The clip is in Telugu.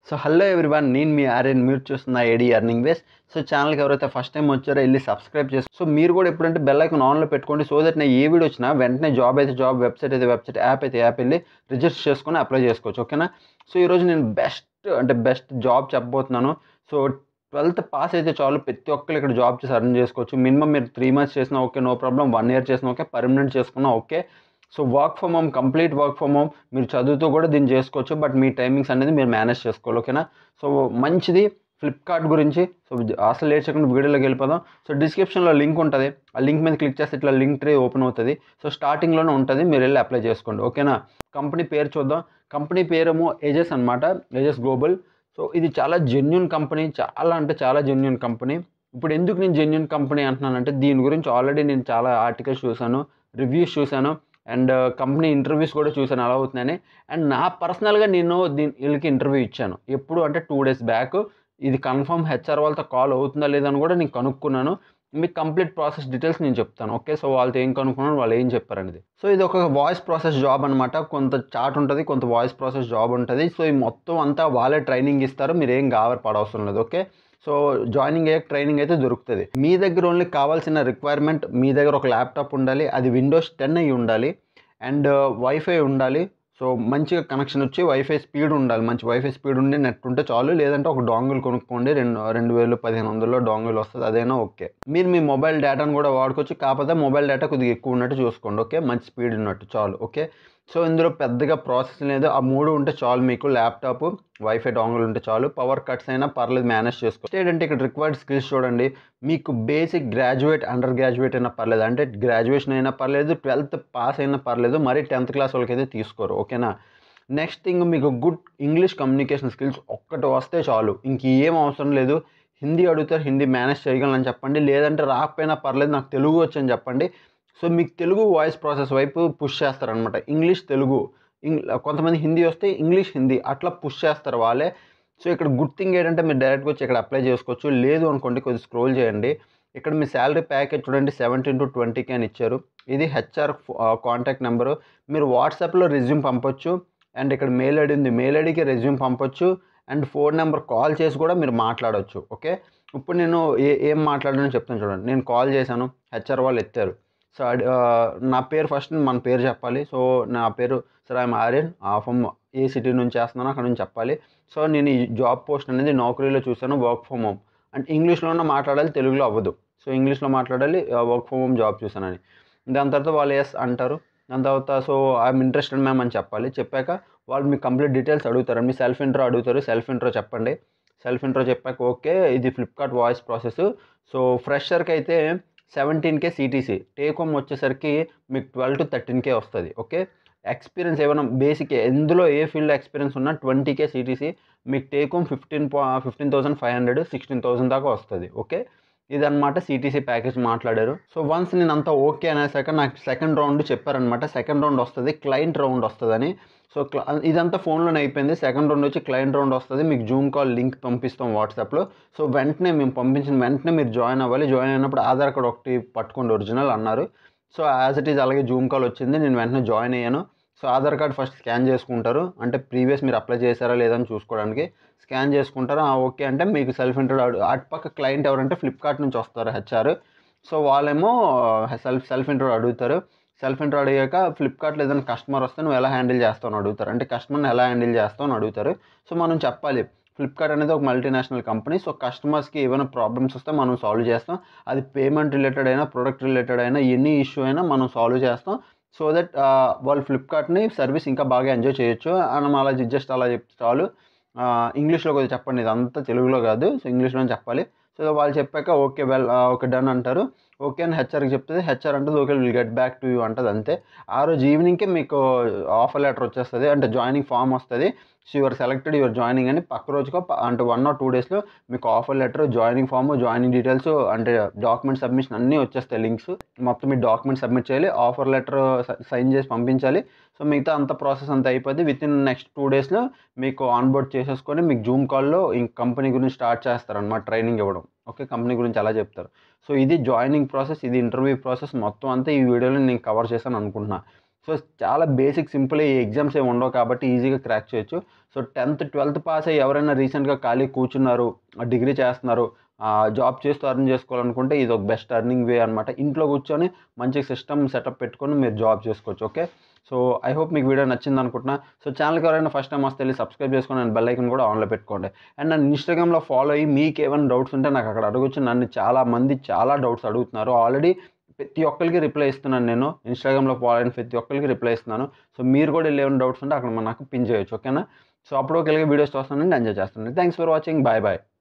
సో హలో ఎవ్రీవన్ నేను మీ ఆర్యన్ మీరు చూస్తున్న ఏడీ ఎర్నింగ్ వేస్ సో ఛానల్కి ఎవరైతే ఫస్ట్ టైం వచ్చారో వెళ్ళి సబ్స్క్రైబ్ చేసి సో మీరు కూడా ఎప్పుడంటే బెల్ ఐకాన్ ఆన్లో పెట్టుకోండి సో దట్ నేను ఏ వీడియో వచ్చినా వెంటనే జాబ్ అయితే జాబ్ వెబ్సైట్ అయితే వెబ్సైట్ యాప్ అయితే యాప్ వెళ్ళి రిజిస్టర్ చేసుకొని అప్లై చేసుకోవచ్చు ఓకేనా సో ఈరోజు నేను బెస్ట్ అంటే బెస్ట్ జాబ్ చెప్పబోతున్నాను సో ట్వెల్త్ పాస్ అయితే చాలు ప్రతి ఒక్కరు ఇక్కడ జాబ్ చేసి అర్న్ చేసుకోవచ్చు మినిమం మీరు త్రీ మంత్స్ చేసినా okay no problem one year చేసినా ఓకే పర్మనెంట్ చేసుకున్నా okay so work from home complete work from home మీరు చదువుతూ కూడా దీన్ని చేసుకోవచ్చు బట్ మీ టైమింగ్స్ అనేది మీరు మేనేజ్ చేసుకోవాలి ఓకేనా సో మంచిది ఫ్లిప్కార్ట్ గురించి సో అసలు లేట్ చేయకుండా వీడియోలోకి వెళ్ళిపోదాం సో డిస్క్రిప్షన్లో లింక్ ఉంటుంది ఆ లింక్ మీద క్లిక్ చేస్తే ఇట్లా లింక్ ట్రీ ఓపెన్ అవుతుంది సో స్టార్టింగ్లోనే ఉంటుంది మీరు వెళ్ళి అప్లై చేసుకోండి ఓకేనా కంపెనీ పేరు చూద్దాం కంపెనీ పేరేమో ఏజెస్ అనమాట ఏజెస్ గ్లోబల్ సో ఇది చాలా జెన్యున్ కంపెనీ చాలా అంటే చాలా జెన్యున్ కంపెనీ ఇప్పుడు ఎందుకు నేను జెన్యున్ కంపెనీ అంటున్నానంటే దీని గురించి ఆల్రెడీ నేను చాలా ఆర్టికల్స్ చూశాను రివ్యూస్ చూశాను అండ్ కంపెనీ ఇంటర్వ్యూస్ కూడా చూశాను అలా అవుతున్నాయని అండ్ నా పర్సనల్గా నేను దీని వీళ్ళకి ఇంటర్వ్యూ ఇచ్చాను ఎప్పుడు అంటే టూ డేస్ బ్యాక్ ఇది కన్ఫర్మ్ హెచ్ఆర్ వాళ్ళతో కాల్ అవుతుందా లేదా అని కూడా నేను కనుక్కున్నాను మీకు కంప్లీట్ ప్రాసెస్ డీటెయిల్స్ నేను చెప్తాను ఓకే సో వాళ్ళతో ఏం కనుక్కున్నాను వాళ్ళు ఏం చెప్పారనేది సో ఇది ఒక వాయిస్ ప్రాసెస్ జాబ్ అనమాట కొంత చాట్ ఉంటుంది కొంత వాయిస్ ప్రాసెస్ జాబ్ ఉంటుంది సో ఈ మొత్తం అంతా వాళ్ళే ట్రైనింగ్ ఇస్తారు మీరు ఏం గావర్ పడవసరం లేదు ఓకే సో జాయినింగ్ అయ్యాక ట్రైనింగ్ అయితే దొరుకుతుంది మీ దగ్గర ఓన్లీ కావాల్సిన రిక్వైర్మెంట్ మీ దగ్గర ఒక ల్యాప్టాప్ ఉండాలి అది విండోస్ టెన్ అయ్యి ఉండాలి అండ్ వైఫై ఉండాలి సో మంచిగా కనెక్షన్ వచ్చి వైఫై స్పీడ్ ఉండాలి మంచి వైఫై స్పీడ్ ఉండి నెట్ ఉంటే చాలు లేదంటే ఒక డాంగిల్ కొనుక్కోండి రెండు రెండు వేలు పదిహేను వందల్లో డాంగిల్ వస్తుంది అదైనా ఓకే మీరు మీ మొబైల్ డేటాను కూడా వాడుకోవచ్చు కాకపోతే మొబైల్ డేటా కొద్దిగా ఎక్కువ ఉన్నట్టు చూసుకోండి ఓకే మంచి స్పీడ్ ఉన్నట్టు చాలు ఓకే సో ఇందులో పెద్దగా ప్రాసెస్ లేదు ఆ మూడు ఉంటే చాలు మీకు ల్యాప్టాప్ వైఫై డాంగిల్ ఉంటే చాలు పవర్ కట్స్ అయినా పర్లేదు మేనేజ్ చేసుకో ఏంటంటే ఇక్కడ రిక్వైర్డ్ స్కిల్స్ చూడండి మీకు బేసిక్ గ్రాడ్యుయేట్ అండర్ గ్రాడ్యుయేట్ అయినా పర్లేదు అంటే గ్రాడ్యుయేషన్ అయినా పర్లేదు ట్వెల్త్ పాస్ అయినా పర్లేదు మరి టెన్త్ క్లాస్ వాళ్ళకైతే తీసుకోరు ఓకేనా నెక్స్ట్ థింగ్ మీకు గుడ్ ఇంగ్లీష్ కమ్యూనికేషన్ స్కిల్స్ ఒక్కటి వస్తే చాలు ఇంక ఏం అవసరం లేదు హిందీ అడుగుతారు హిందీ మేనేజ్ చేయగలని చెప్పండి లేదంటే రాకపోయినా పర్లేదు నాకు తెలుగు వచ్చని చెప్పండి సో మీకు తెలుగు వాయిస్ ప్రాసెస్ వైపు పుష్ చేస్తారనమాట ఇంగ్లీష్ తెలుగు ఇంగ్ కొంతమంది హిందీ వస్తే ఇంగ్లీష్ హిందీ అట్లా పుష్ చేస్తారు వాళ్ళే సో ఇక్కడ గుడ్ థింగ్ ఏంటంటే మీరు డైరెక్ట్గా వచ్చి ఇక్కడ అప్లై చేసుకోవచ్చు లేదు అనుకోండి కొద్దిగా స్క్రోల్ చేయండి ఇక్కడ మీ శాలరీ ప్యాకేజ్ చూడండి సెవెంటీన్ టు ట్వంటీకి అని ఇచ్చారు ఇది హెచ్ఆర్ కాంటాక్ట్ నెంబరు మీరు వాట్సాప్లో రెజ్యూమ్ పంపొచ్చు అండ్ ఇక్కడ మెయిల్ ఐడి ఉంది మెయిల్ ఐడికి రెజ్యూమ్ పంపొచ్చు అండ్ ఫోన్ నెంబర్ కాల్ చేసి కూడా మీరు మాట్లాడవచ్చు ఓకే ఇప్పుడు నేను ఏ ఏం మాట్లాడానో చెప్తాను చూడండి నేను కాల్ చేశాను హెచ్ఆర్ వాళ్ళు ఎత్తారు సో నా పేరు ఫస్ట్ మన పేరు చెప్పాలి సో నా పేరు sir I'm Aryan from a city నుంచి చేస్తున్నాను అక్కడ నుంచి చెప్పాలి సో నేను ఈ జాబ్ పోస్ట్ అనేది నౌకరీలో చూసాను వర్క్ ఫ్రమ్ హోమ్ అంటే ఇంగ్లీష్లోనే మాట్లాడాలి తెలుగులో అవ్వదు సో ఇంగ్లీష్లో మాట్లాడాలి వర్క్ ఫ్రమ్ హోమ్ జాబ్ చూసానని దాని తర్వాత వాళ్ళు ఎస్ అంటారు దాని తర్వాత సో ఐఎమ్ ఇంట్రెస్టెడ్ మ్యామ్ అని చెప్పాలి చెప్పాక వాళ్ళు మీకు కంప్లీట్ డీటెయిల్స్ అడుగుతారు మీ సెల్ఫ్ ఇంట్రో అడుగుతారు సెల్ఫ్ ఇంట్రో చెప్పండి సెల్ఫ్ ఇంట్రో చెప్పాక ఓకే ఇది ఫ్లిప్కార్ట్ వాయిస్ ప్రాసెస్ సో ఫ్రెషర్కి అయితే seventeen K CTC take home వచ్చేసరికి మీకు ట్వెల్వ్ టు థర్టీన్ కే వస్తుంది ఓకే ఎక్స్పీరియన్స్ ఏమైనా బేసిక్ ఎందులో ఏ ఫీల్డ్ ఎక్స్పీరియన్స్ ఉన్నా ట్వంటీ కే సిటీసీ మీకు take home fifteen fifteen thousand five hundred sixteen thousand దాకా వస్తుంది ఓకే ఇదనమాట సిటీసీ ప్యాకేజ్ మాట్లాడారు సో వన్స్ నేను అంతా ఓకే అనేసాక నాకు సెకండ్ రౌండ్ చెప్పారనమాట సెకండ్ రౌండ్ వస్తుంది క్లయింట్ రౌండ్ వస్తుందని సో ఇదంతా ఫోన్లోనే అయిపోయింది సెకండ్ రౌండ్ వచ్చి క్లయింట్ రౌండ్ వస్తుంది మీకు జూమ్ కాల్ లింక్ పంపిస్తాం వాట్సాప్లో సో వెంటనే మేము పంపించిన వెంటనే మీరు జాయిన్ అవ్వాలి జాయిన్ అయినప్పుడు ఆధార్ కార్డ్ ఒకటి పట్టుకోండి ఒరిజినల్ అన్నారు సో యాజ్ ఇట్ ఈజ్ అలాగే జూమ్ కాల్ వచ్చింది నేను వెంటనే జాయిన్ అయ్యాను so Aadhaar card first scan చేసుకుంటారు అంటే ప్రీవియస్ మీరు అప్లై చేశారా లేదని చూసుకోవడానికి స్కాన్ చేసుకుంటారు ఓకే అంటే మీకు సెల్ఫ్ ఇంట్రో అటు పక్క క్లయింట్ ఎవరంటే ఫ్లిప్కార్ట్ నుంచి వస్తారు హెచ్ఆర్ సో వాళ్ళేమో సెల్ఫ్ సెల్ఫ్ ఇంట్రో అడుగుతారు సెల్ఫ్ ఇంట్రో అడిగాక ఫ్లిప్కార్ట్లో ఏదైనా కస్టమర్ వస్తే నువ్వు ఎలా హ్యాండిల్ చేస్తావు అని అడుగుతారు అంటే కస్టమర్ని ఎలా హ్యాండిల్ చేస్తావు అని అడుగుతారు సో మనం చెప్పాలి ఫ్లిప్కార్ట్ అనేది ఒక మల్టీనేషనల్ కంపెనీ సో కస్టమర్స్కి ఏమైనా ప్రాబ్లమ్స్ వస్తే మనం సాల్వ్ చేస్తాం అది పేమెంట్ రిలేటెడ్ అయినా ప్రొడక్ట్ రిలేటెడ్ అయినా ఎన్ని ఇష్యూ అయినా మనం సాల్వ్ చేస్తాం సో దట్ వాళ్ళు ఫ్లిప్కార్ట్ని సర్వీస్ ఇంకా బాగా ఎంజాయ్ చేయొచ్చు మనం అలా జస్ట్ అలా చెప్తే చాలు ఇంగ్లీష్లో కొద్దిగా చెప్పండి ఇదంతా తెలుగులో కాదు సో ఇంగ్లీష్లో చెప్పాలి సో వాళ్ళు చెప్పాక ఓకే వెల్ ఓకే డన్ అంటారు ఓకే అని హెచ్ఆర్కి చెప్తుంది హెచ్ఆర్ అంటుంది okay will get back to you అంటుంది అంతే ఆ రోజు ఈవినింగ్కే మీకు ఆఫర్ లెటర్ వచ్చేస్తుంది అంటే జాయినింగ్ ఫామ్ వస్తుంది so you're selected you're joining అని పక్క రోజుకో అంటే వన్ ఆర్ టూ డేస్లో మీకు offer letter joining form joining details అంటే డాక్యుమెంట్ సబ్మిషన్ అన్నీ వచ్చేస్తాయి లింక్స్ మొత్తం మీ డాక్యుమెంట్ సబ్మిట్ చేయాలి ఆఫర్ లెటర్ సైన్ చేసి పంపించాలి సో మిగతా అంత ప్రాసెస్ అంతా అయిపోద్ది విత్ ఇన్ నెక్స్ట్ టూ డేస్లో మీకు ఆన్బోర్డ్ చేసేసుకొని మీకు జూమ్ కాల్లో ఇంక కంపెనీ గురించి స్టార్ట్ చేస్తారనమాట ట్రైనింగ్ ఇవ్వడం ఓకే కంపెనీ గురించి అలా చెప్తారు సో ఇది జాయినింగ్ ప్రాసెస్ ఇది ఇంటర్వ్యూ ప్రాసెస్ మొత్తం అంతా ఈ వీడియోలో నేను కవర్ చేశాను అనుకుంటున్నా సో చాలా బేసిక్ సింపుల్ ఈ ఎగ్జామ్స్ ఏమి ఉండవు కాబట్టి ఈజీగా క్రాక్ చేయొచ్చు సో టెన్త్ ట్వెల్త్ పాస్ అయ్యి ఎవరైనా రీసెంట్గా ఖాళీ కూర్చున్నారు డిగ్రీ చేస్తున్నారు జాబ్ చేస్తూ అర్న్ చేసుకోవాలనుకుంటే ఇది ఒక బెస్ట్ అర్నింగ్ వే అనమాట ఇంట్లో కూర్చొని మంచి సిస్టమ్ సెటప్ పెట్టుకొని మీరు జాబ్ చేసుకోవచ్చు ఓకే సో ఐ హోప్ మీకు వీడియో నచ్చింది అనుకుంటున్నా సో ఛానల్కి ఎవరైనా ఫస్ట్ టైం వస్తే వెళ్ళి సబ్స్క్రైబ్ చేసుకొని అండ్ బెల్ ఐకన్ కూడా ఆన్లో పెట్టుకోండి అండ్ నన్ను ఇన్స్టాగ్రామ్లో ఫాలో అయ్యి మీకు ఏమైనా డౌట్స్ ఉంటే నాకు అక్కడ అడగొచ్చు నన్ను చాలా మంది చాలా డౌట్స్ అడుగుతున్నారు ఆల్రెడీ ప్రతి ఒక్కరికి రిప్లై ఇస్తున్నాను నేను ఇన్స్టాగ్రామ్లో ఫాలో అయిన ప్రతి ఒక్కరికి రిప్లై ఇస్తున్నాను సో మీరు కూడా వెళ్ళి ఏమైనా డౌట్స్ ఉంటే అక్కడ నాకు పిన్ చేయొచ్చు ఓకేనా సో అప్పుడు ఒక వీడియోస్ చూస్తానండి ఎంజాయ్ చేస్తాను thanks for watching bye bye